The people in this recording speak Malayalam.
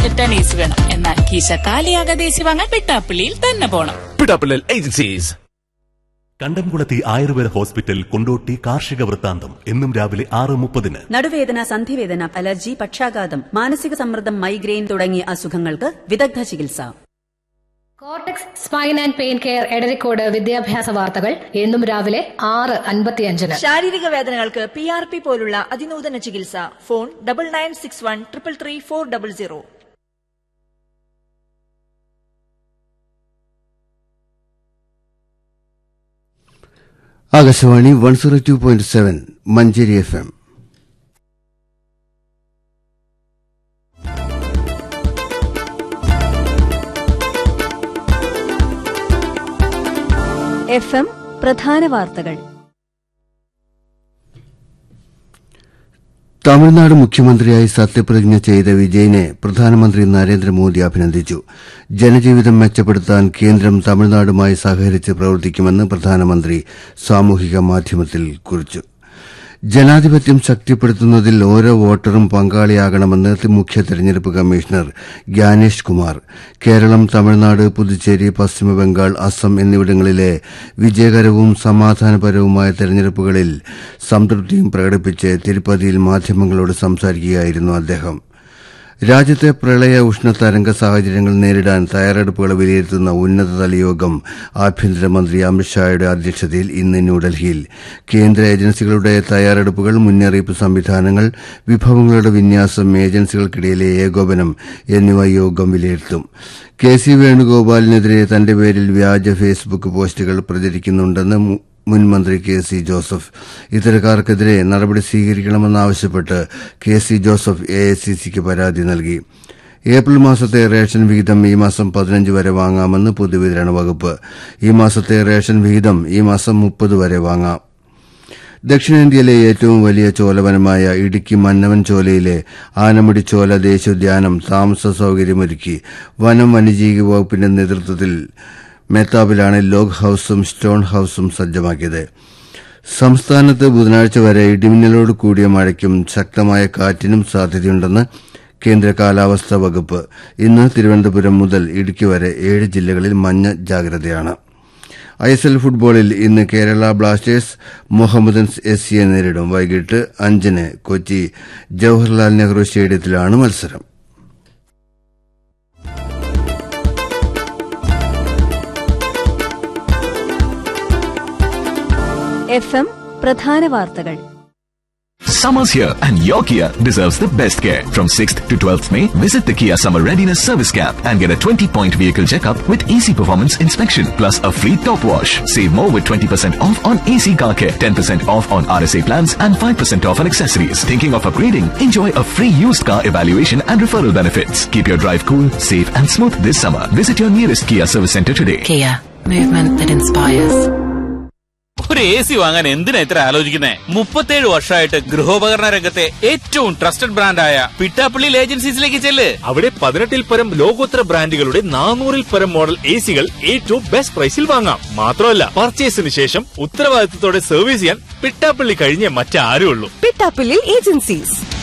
വാട്ടർ ടൺ ഏസി വേണം എന്നാൽ കീശ കാലിയാകാതെ ഏസി വാങ്ങാൻ വെട്ടാപ്പള്ളിയിൽ തന്നെ പോണം പിടാപ്പിള്ളൽ ഏജൻസീസ് കണ്ടംകുളത്തി ആയുർവേദ ഹോസ്പിറ്റൽ കൊണ്ടോട്ടി കാർഷിക വൃത്താന്തം എന്നും രാവിലെ ആറ് മുപ്പതിന് നടുവേദന സന്ധിവേദന അലർജി പക്ഷാഘാതം മാനസിക സമ്മർദ്ദം മൈഗ്രെയിൻ തുടങ്ങിയ അസുഖങ്ങൾക്ക് വിദഗ്ധ ചികിത്സ cortex spine and pain care Edarikode വിദ്യാഭ്യാസ വാർത്തകൾ എന്നും രാവിലെ ആറ് അൻപത്തിയഞ്ചിന് ശാരീരിക വേദനകൾക്ക് പി ആർ പി പോലുള്ള അതിനൂതന ചികിത്സ phone double nine six one triple three four double zero Akashvani one zero two point seven Manjeri F M F M പ്രധാന വാർത്തകൾ തമിഴ്നാട് മുഖ്യമന്ത്രിയായി സത്യപ്രതിജ്ഞ ചെയ്ത വിജയനെ പ്രധാനമന്ത്രി നരേന്ദ്രമോദി അഭിനന്ദിച്ചു ജനജീവിതം മെച്ചപ്പെടുത്താൻ കേന്ദ്രം തമിഴ്നാടുമായി സഹകരിച്ച് പ്രവർത്തിക്കുമെന്ന് പ്രധാനമന്ത്രി സാമൂഹിക മാധ്യമത്തിൽ കുറിച്ചു ജനാധിപത്യം ശക്തിപ്പെടുത്തുന്നതിൽ ഓരോ വോട്ടറും പങ്കാളിയാകണമെന്ന് മുഖ്യ തെരഞ്ഞെടുപ്പ് കമ്മീഷണർ ഗ്യാനേഷ് കുമാർ കേരളം തമിഴ്നാട് പുതുച്ചേരി പശ്ചിമബംഗാൾ അസം എന്നിവിടങ്ങളിലെ വിജയകരവും സമാധാനപരവുമായ തെരഞ്ഞെടുപ്പുകളിൽ സംതൃപ്തിയും പ്രകടിപ്പിച്ച് തിരുപ്പതിയിൽ മാധ്യമങ്ങളോട് സംസാരിക്കുകയായിരുന്നു അദ്ദേഹം രാജ്യത്തെ പ്രളയ ഉഷ്ണതരംഗ സാഹചര്യങ്ങൾ നേരിടാൻ തയ്യാറെടുപ്പുകൾ വിലയിരുത്തുന്ന ഉന്നതതല യോഗം ആഭ്യന്തരമന്ത്രി അമിത്ഷായുടെ അധ്യക്ഷതയിൽ ഇന്ന് ന്യൂഡൽഹിയിൽ കേന്ദ്ര ഏജൻസികളുടെ തയ്യാറെടുപ്പുകൾ മുന്നറിയിപ്പ് സംവിധാനങ്ങൾ വിഭവങ്ങളുടെ വിന്യാസം ഏജൻസികൾക്കിടയിലെ ഏകോപനം എന്നിവ യോഗം വിലയിരുത്തും കെ സി വേണുഗോപാലിനെതിരെ തന്റെ പേരിൽ വ്യാജ ഫേസ്ബുക്ക് പോസ്റ്റുകൾ പ്രചരിക്കുന്നുണ്ടെന്ന് മു- മുൻ മന്ത്രി കെ സി ജോസഫ് ഇത്തരക്കാർക്കെതിരെ നടപടി സ്വീകരിക്കണമെന്നാവശ്യപ്പെട്ട് K C Joseph A I C സിക്ക് പരാതി നൽകി ഏപ്രിൽ മാസത്തെ റേഷൻ വിഹിതം ഈ മാസം പതിനഞ്ച് വരെ വാങ്ങാമെന്ന് പൊതുവിതരണ വകുപ്പ് ഈ മാസത്തെ റേഷൻ വിഹിതം ഈ മാസം മുപ്പത് വരെ വാങ്ങാം ദക്ഷിണേന്ത്യയിലെ ഏറ്റവും വലിയ ചോലവനമായ ഇടുക്കി മന്നവൻ ചോലയിലെ ആനമുടി ചോല ദേശീയോദ്യാനം താമസ സൌകര്യമൊരുക്കി വനം വന്യജീവി വകുപ്പിന്റെ നേതൃത്വത്തിൽ മേത്താബിലാണ് ലോഗ് ഹൌസും സ്റ്റോൺ ഹൌസും സജ്ജമാക്കിയത് സംസ്ഥാനത്ത് ബുധനാഴ്ച വരെ ഇടിമിന്നലോട് കൂടിയ മഴയ്ക്കും ശക്തമായ കാറ്റിനും സാധ്യതയുണ്ടെന്ന് കേന്ദ്ര കാലാവസ്ഥാ വകുപ്പ് ഇന്ന് തിരുവനന്തപുരം മുതൽ ഇടുക്കി വരെ ഏഴ് ജില്ലകളിൽ മഞ്ഞ ജാഗ്രതയാണ് ഐ എസ് എൽ ഫുട്ബോളിൽ ഇന്ന് കേരള ബ്ലാസ്റ്റേഴ്സ് മുഹമ്മദൻസ് എസ് സിയെ നേരിടും വൈകിട്ട് അഞ്ചിന് കൊച്ചി ജവഹർലാൽ നെഹ്റു സ്റ്റേഡിയത്തിലാണ് മത്സരം എഫ് എം പ്രധാന വാർത്തകൾ Summer's here and your Kia deserves the best care. From 6th to 12th May, visit the Kia Summer Readiness Service Camp and get a 20-point vehicle checkup with easy performance inspection plus a free top wash. Save more with 20% off on AC car care, 10% off on RSA plans and 5% off on accessories. Thinking of upgrading? Enjoy a free used car evaluation and referral benefits. Keep your drive cool, safe and smooth this summer. Visit your nearest Kia service center today. Kia, movement that inspires. ഒരു എ സി വാങ്ങാൻ എന്തിനാ ഇത്ര ആലോചിക്കുന്നേ മുപ്പത്തേഴ് വർഷമായിട്ട് ഗൃഹോപകരണ രംഗത്തെ ഏറ്റവും ട്രസ്റ്റഡ് ബ്രാൻഡായ പിട്ടാപ്പള്ളി ഏജൻസീസിലേക്ക് ചെല്ല് അവിടെ പതിനെട്ടിൽ പരം ലോകോത്തര ബ്രാൻഡുകളുടെ നാനൂറിൽ പരം മോഡൽ എ സികൾ ഏറ്റവും ബെസ്റ്റ് പ്രൈസിൽ വാങ്ങാം മാത്രമല്ല പർച്ചേസിന് ശേഷം ഉത്തരവാദിത്തത്തോടെ സർവീസ് ചെയ്യാൻ പിട്ടാപ്പള്ളി കഴിഞ്ഞേ മറ്റാരും ഉള്ളൂ പിട്ടാപ്പിള്ളി ഏജൻസീസ്